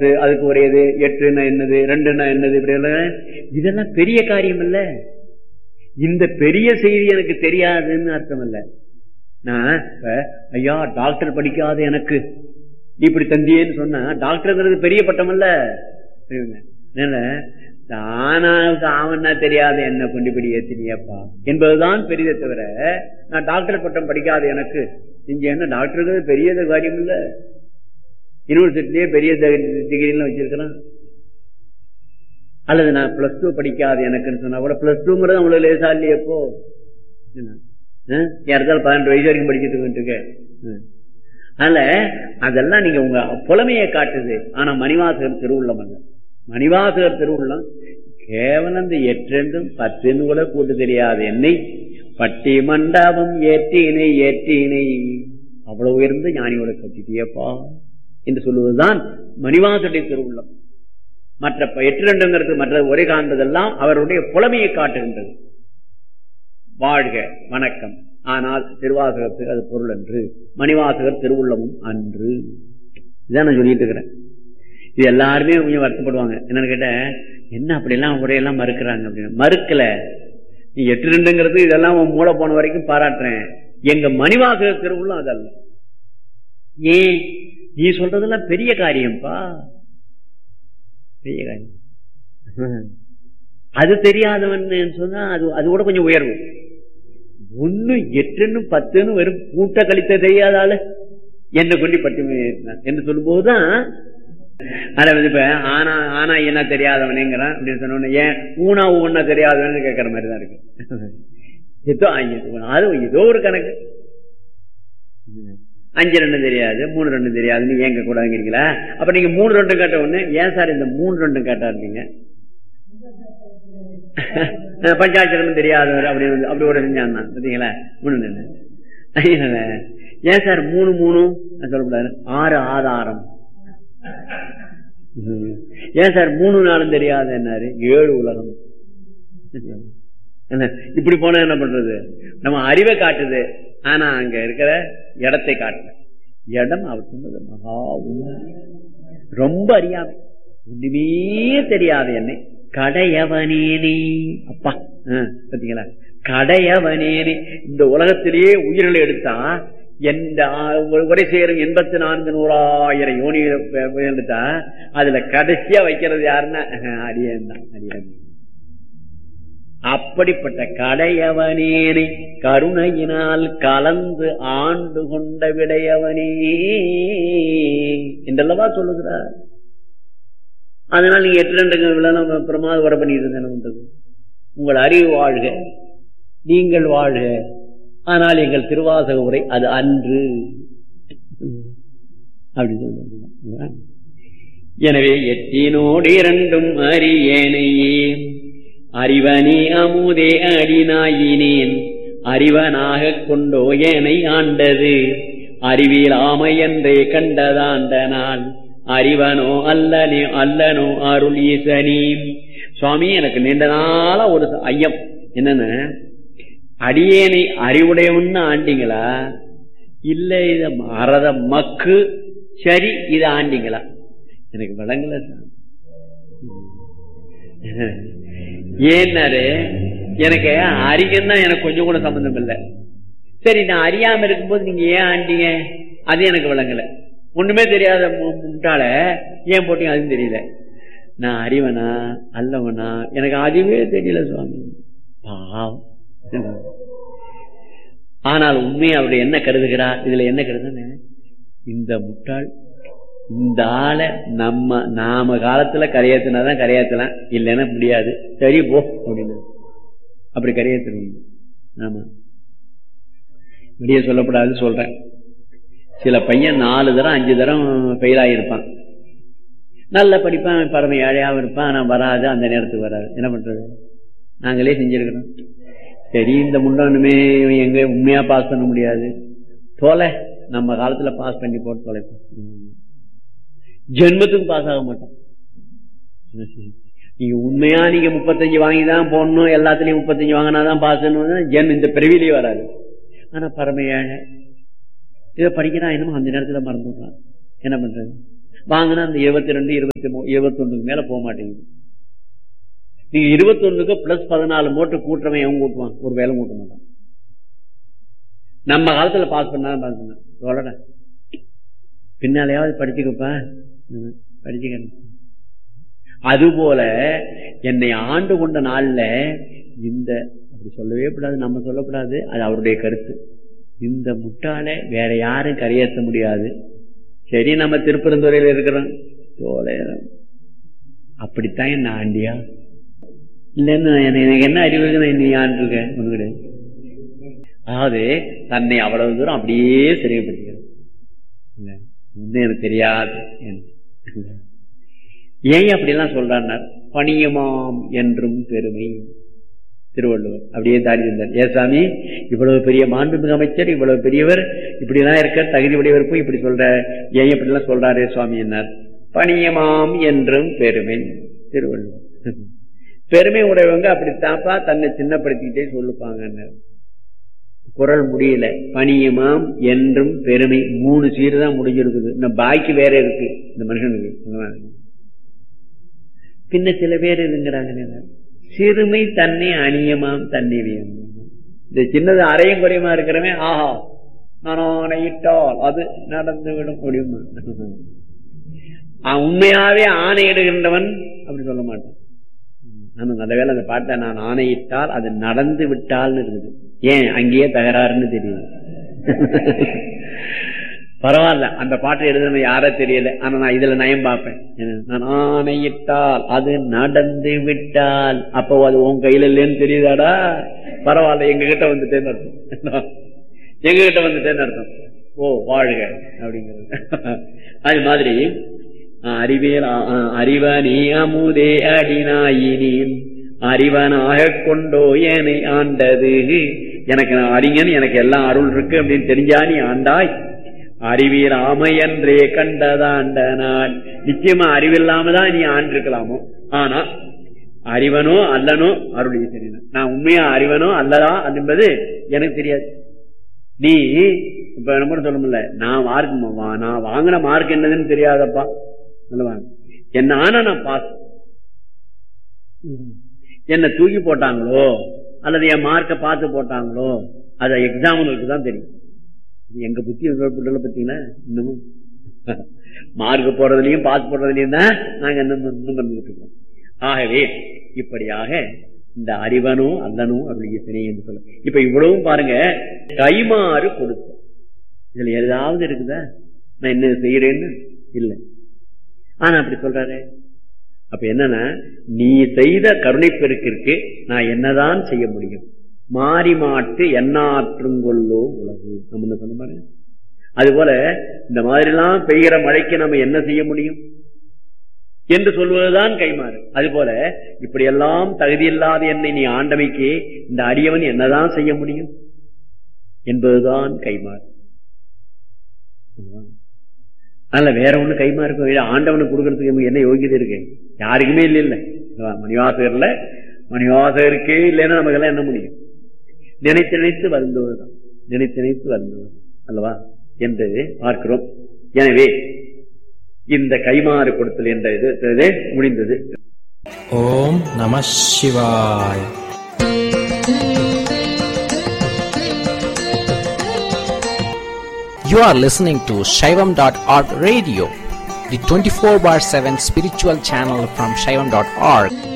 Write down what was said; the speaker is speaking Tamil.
பத்து அதுக்கு ஒரே இது எட்டுன்னா என்னது ரெண்டுன்னா என்னது இப்படி எல்லாம் இதெல்லாம் பெரிய காரியம் இல்ல இந்த பெரிய செய்தி எனக்கு தெரியாதுன்னு அர்த்தம் இல்ல நான் இப்ப ஐயா டாக்டர் படிக்காத எனக்கு இப்படி தந்தியேன்னு சொன்னா டாக்டர்ங்கிறது பெரிய பட்டம் இல்ல என்ன தானாவுக்கு ஆவன்னா தெரியாத என்ன கொண்டு இப்படி ஏத்தினியப்பா என்பதுதான் பெரியதை தவிர நான் டாக்டர் பட்டம் படிக்காத எனக்கு இங்க என்ன டாக்டருங்கிறது பெரிய காரியம் இல்ல யூனிவர்சிட்டிலேயே பெரிய டிகிரிலாம் வச்சிருக்கிறான் அல்லது நான் பிளஸ் டூ படிக்காத எனக்குன்னு சொன்னா கூட பிளஸ் டூங்கிறது அவங்களுக்கு லேசா இல்லையப்போ யாருக்காலும் பதினெட்டு வயசு வரைக்கும் படிச்சுட்டு இருக்கேன் அதனால அதெல்லாம் நீங்க உங்க புலமையை காட்டுது ஆனா மணிவாசகர் திருவுள்ளம் அல்ல மணிவாசகர் திருவுள்ளம் கேவலம் இந்த எட்டெண்டும் பத்துன்னு கூட கூட்டு தெரியாது என்னை பட்டி மண்டபம் ஏற்றினை ஏற்றினை அவ்வளவு உயர்ந்த ஞானியோட கட்டிட்டியப்பா என்று சொல்லுவதுதான் மணிவாசனுடைய திருவுள்ளம் மற்ற எட்டு ரெண்டுங்கிறது மற்ற ஒரே காண்பதெல்லாம் அவருடைய புலமையை காட்டுகின்றது வாழ்க வணக்கம் ஆனால் திருவாசகத்துக்கு அது பொருள் அன்று மணிவாசகர் திருவுள்ளமும் அன்று இதான் நான் சொல்லிட்டு இருக்கிறேன் இது எல்லாருமே கொஞ்சம் வருத்தப்படுவாங்க என்னன்னு கேட்ட என்ன அப்படியெல்லாம் உரையெல்லாம் மறுக்கிறாங்க அப்படின்னு மறுக்கல நீ எட்டு ரெண்டுங்கிறது இதெல்லாம் மூளை போன வரைக்கும் பாராட்டுறேன் எங்க மணிவாசகர் திருவுள்ளம் அதல்ல ஏன் நீ சொல்றதெல்லாம் பெரிய காரியம்ப்பா பெரிய காரியம் அது தெரியாதவன் சொன்னா அது அது கூட கொஞ்சம் உயர்வு ஒன்னு எட்டுன்னு பத்துன்னு வெறும் கூட்ட கழித்த தெரியாத ஆளு என்ன கொண்டு பட்டு என்று சொல்லும் போதுதான் அதாவது இப்ப ஆனா ஆனா என்ன தெரியாதவனேங்கிறான் அப்படின்னு சொன்ன ஏன் ஊனா ஊன்னா தெரியாதவன்னு கேட்கற மாதிரி தான் இருக்கு ஏதோ அது ஏதோ ஒரு கணக்கு அஞ்சு ரெண்டு தெரியாது மூணு ரெண்டு தெரியாதுன்னு ஏங்க கூடாதுங்கிறீங்களா அப்ப நீங்க மூணு ரெண்டு கேட்ட உடனே ஏன் சார் இந்த மூணு ரெண்டு கேட்டா இருந்தீங்க பஞ்சாட்சரமும் தெரியாதவர் அப்படி அப்படி ஒரு செஞ்சான் பார்த்தீங்களா மூணு ஏன் சார் மூணு மூணும் சொல்லக்கூடாது ஆறு ஆதாரம் ஏன் சார் மூணு நாளும் தெரியாது என்னாரு ஏழு உலகம் இப்படி போனா என்ன பண்றது நம்ம அறிவை காட்டுது ஆனா அங்க இருக்கிற இடத்தை காட்டுல இடம் அவர் சொன்னது மகா ரொம்ப அறியாமை ஒண்ணுமே தெரியாது என்னை கடையவனேனே அப்பா பாத்தீங்களா கடையவனேனே இந்த உலகத்திலேயே உயிர்களை எடுத்தா எந்த உரை சேரும் எண்பத்தி நான்கு நூறாயிரம் யோனி எடுத்தா அதுல கடைசியா வைக்கிறது யாருன்னா அடியன் தான் அடியன் அப்படிப்பட்ட கடையவனேனை கருணையினால் கலந்து ஆண்டு கொண்ட விடையவனே என்றல்லவா சொல்லுகிறார் அதனால நீங்க எட்டு ரெண்டு பிரமாத வர பண்ணிட்டு இருந்தேன் பண்றது உங்கள் அறிவு வாழ்க நீங்கள் வாழ்க ஆனால் எங்கள் திருவாசக உரை அது அன்று அப்படின்னு எனவே எட்டினோடு இரண்டும் அறியேனையே அறிவனே அமுதே அடிநாயினேன் அறிவனாக கொண்டோ ஏனை ஆண்டது அறிவிலாமை என்றே கண்டதாண்ட நாள் அறிவனோ அல்லனே அல்லனோ அருள் ஈசனி சுவாமி எனக்கு நீண்ட நாளா ஒரு ஐயம் என்னன்னு அடியேனை அறிவுடையவன்னு ஆண்டிங்களா இல்ல இத மறத மக்கு சரி இத ஆண்டிங்களா எனக்கு விளங்கல ஏன்னாரு எனக்கு அறிஞன்னா எனக்கு கொஞ்சம் கூட சம்பந்தம் இல்லை சரி நான் அறியாம இருக்கும்போது நீங்க ஏன் ஆண்டீங்க அது எனக்கு விளங்கல ஒண்ணுமே தெரியாத முட்டாள ஏன் போட்டீங்க அதுவும் தெரியல நான் அறிவனா அல்லவனா எனக்கு அதுவே தெரியல சுவாமி பாவம் ஆனால் உண்மையை அவருடைய என்ன கருதுகிறார் இதுல என்ன கருதுன்னு இந்த முட்டாள் இந்த ஆளை நம்ம நாம காலத்துல கரையேத்தினாதான் கரையேத்தலாம் இல்லைன்னா முடியாது சரி போ அப்படின்னு அப்படி கரையேற்றணும் ஆமா வெளியே சொல்லப்படாது சொல்றேன் சில பையன் நாலு தரம் அஞ்சு தரம் ஃபெயில் ஆகியிருப்பான் நல்ல படிப்பான் பரம ஏழையாகவும் இருப்பான் ஆனால் வராது அந்த நேரத்துக்கு வராது என்ன பண்றது நாங்களே செஞ்சிருக்கிறோம் சரி இந்த முண்டனுமே எங்க உண்மையா பாஸ் பண்ண முடியாது தொலை நம்ம காலத்துல பாஸ் பண்ணி போட்டு தொலைப்போம் ஜென்மத்துக்கு பாஸ் ஆக மாட்டோம் நீங்க உண்மையா நீங்க முப்பத்தஞ்சு வாங்கி தான் போடணும் எல்லாத்துலயும் முப்பத்தஞ்சு வாங்கினாதான் பாஸ் ஜென் இந்த பிறவிலேயே வராது ஆனா பரம ஏழை இதை படிக்கிறான் என்னமோ அந்த நேரத்துல மறந்துடுறான் என்ன பண்றது வாங்கினா அந்த இருபத்தி ரெண்டு இருபத்தி மூணு இருபத்தொன்னுக்கு மேல போக மாட்டேங்குது நீங்க இருபத்தொன்னுக்கு பிளஸ் பதினாலு மூட்டை கூட்டுறவன் எவன் கூட்டுவான் ஒரு வேலை கூட்ட மாட்டான் நம்ம காலத்துல பாஸ் பண்ணா பாஸ் பண்ண சொல்லட பின்னாலேயாவது படிச்சுக்கப்பா ம், படிச்சுக்க அதுபோல என்னை ஆண்டு கொண்ட நாள்ல இந்த அப்படி சொல்லவே கூடாது நம்ம சொல்லக்கூடாது அது அவருடைய கருத்து இந்த முட்டாளை வேற யாரும் கரையேற்ற முடியாது சரி நம்ம திருப்பரந்துறையில இருக்கிறோம் தோலையரம் அப்படித்தான் என்ன ஆண்டியா இல்லைன்னு எனக்கு எனக்கு என்ன அறிவு இருக்கு நான் நீ ஆண்டிருக்க ஒண்ணு கிடையாது அதாவது தன்னை அவ்வளவு தூரம் அப்படியே சிறைப்படுத்திக்கிறது இல்ல இன்னும் எனக்கு தெரியாது இல்ல. ஏன் அப்படிலாம் சொல்றார் பணியமாம் என்றும் பெருமை திருவள்ளுவர் அப்படியே தாடி இருந்தார் ஏ சாமி இவ்வளவு பெரிய மாண்புமிகு அமைச்சர் இவ்வளவு பெரியவர் இப்படி எல்லாம் இருக்க தகுதி உடையவருக்கும் இப்படி சொல்ற ஏன் இப்படி எல்லாம் சொல்றாரே சுவாமி என்னார் பணியமாம் என்றும் பெருமை திருவள்ளுவர் பெருமை உடையவங்க அப்படித்தாப்பா தன்னை சின்னப்படுத்திக்கிட்டே சொல்லுப்பாங்க குரல் முடியல பணியமாம் என்றும் பெருமை மூணு சீரு தான் முடிஞ்சிருக்குது இன்னும் பாக்கி வேற இருக்கு இந்த மனுஷனுக்கு பின்ன சில பேர் இருங்கிறாங்க சிறுமை தன்னை அணியமாம் தன்னிவியம் இந்த சின்னது அரையும் குறையுமா இருக்கிறவன் ஆஹா நான் ஆணையிட்டால் அது நடந்துவிடும் முடியுமா அவன் உண்மையாவே ஆணையிடுகின்றவன் அப்படி சொல்ல மாட்டான் ஆனா நல்ல வேளை அந்த பாட்டை நான் ஆணையிட்டால் அது நடந்து விட்டால்னு இருக்குது ஏன் அங்கேயே தகராறுன்னு தெரியுது பரவாயில்ல அந்த பாட்டை எழுதுன யாரோ தெரியல ஆனா நான் இதுல நயம் பார்ப்பேன் என்ன, நான் ஆணையிட்டால் அது நடந்து விட்டால் அப்போ அது உன் கையில இல்லைன்னு தெரியுதாடா பரவாயில்ல எங்க கிட்ட வந்துட்டேன்னு அர்த்தம் எங்க கிட்ட வந்துட்டேன்னு அர்த்தம் ஓ வாழ்க அப்படிங்கிறது அது மாதிரி அஹ், அறிவியல் அ- அ- அறிவனே அமுதே அடினாயினேன் அறிவனாக கொண்டோ ஏனை ஆண்டது எனக்கு நான் அறிஞன் எனக்கு எல்லாம் அருள் இருக்கு அப்படின்னு தெரிஞ்சா நீ ஆண்டாய் அறிவீர் ஆமையன்றே கண்டதாண்ட நான் நிச்சயமா அறிவில்லாம தான் நீ ஆண்டிருக்கலாமோ ஆனா அறிவனோ அல்லனோ அருள் ஈசனின் நான் உண்மையா அறிவனோ அல்லதா என்பது எனக்கு தெரியாது நீ இப்ப நம்ம சொல்ல முடியல நான் மார்க் நான் வாங்கின மார்க் என்னதுன்னு தெரியாதப்பா சொல்லுவாங்க என்ன ஆனா நான் பாஸ் என்ன தூக்கி போட்டாங்களோ அல்லது என் மார்க்கை பார்த்து போட்டாங்களோ அது எக்ஸாம்பிளுக்கு தான் தெரியும் இது எங்க புத்தி பிள்ளை பார்த்தீங்கன்னா இன்னமும் மார்க் போடுறதுலயும் பாஸ் போடுறதுலயும் தான் நாங்க இன்னும் இன்னும் பண்ணிட்டு இருக்கோம் ஆகவே இப்படியாக இந்த அறிவனோ அல்லனோ அருள் ஈசனே என்று சொல்ல இப்ப இவ்வளவும் பாருங்க கைமாறு கொடுத்த இதுல ஏதாவது இருக்குதா நான் என்ன செய்யறேன்னு இல்லை ஆனா அப்படி சொல்றாரு அப்ப என்னன்னா நீ செய்த கருணை பெருக்கிற்கு நான் என்னதான் செய்ய முடியும் மாறி மாட்டு எண்ணாற்றுங்கொள்ளோ உலகு நம்ம என்ன சொன்ன பாருங்க அதுபோல இந்த மாதிரி எல்லாம் பெய்கிற மழைக்கு நம்ம என்ன செய்ய முடியும் என்று சொல்வதுதான் கைமாறு அதுபோல இப்படியெல்லாம் தகுதியில்லாத என்னை நீ ஆண்டமைக்கு இந்த அடியவன் என்னதான் செய்ய முடியும் என்பதுதான் கைமாறு அதனால வேற ஒண்ணு கைமா இருக்கும் ஆண்டவனுக்கு கொடுக்கறதுக்கு நமக்கு என்ன யோகியதை இருக்கு யாருக்குமே இல்லை இல்ல மணிவாசகர்ல மணிவாசகருக்கே இல்லைன்னா நமக்கு எல்லாம் என்ன முடியும் நினைத்து நினைத்து வருந்துவதுதான் நினைத்து நினைத்து வருந்துவது அல்லவா என்று பார்க்கிறோம் எனவே இந்த கைமாறு கொடுத்தல் என்ற இது இது முடிந்தது ஓம் நம சிவாய் You are listening to Shaivam.org radio, the 24 bar 7 spiritual channel from Shaivam.org.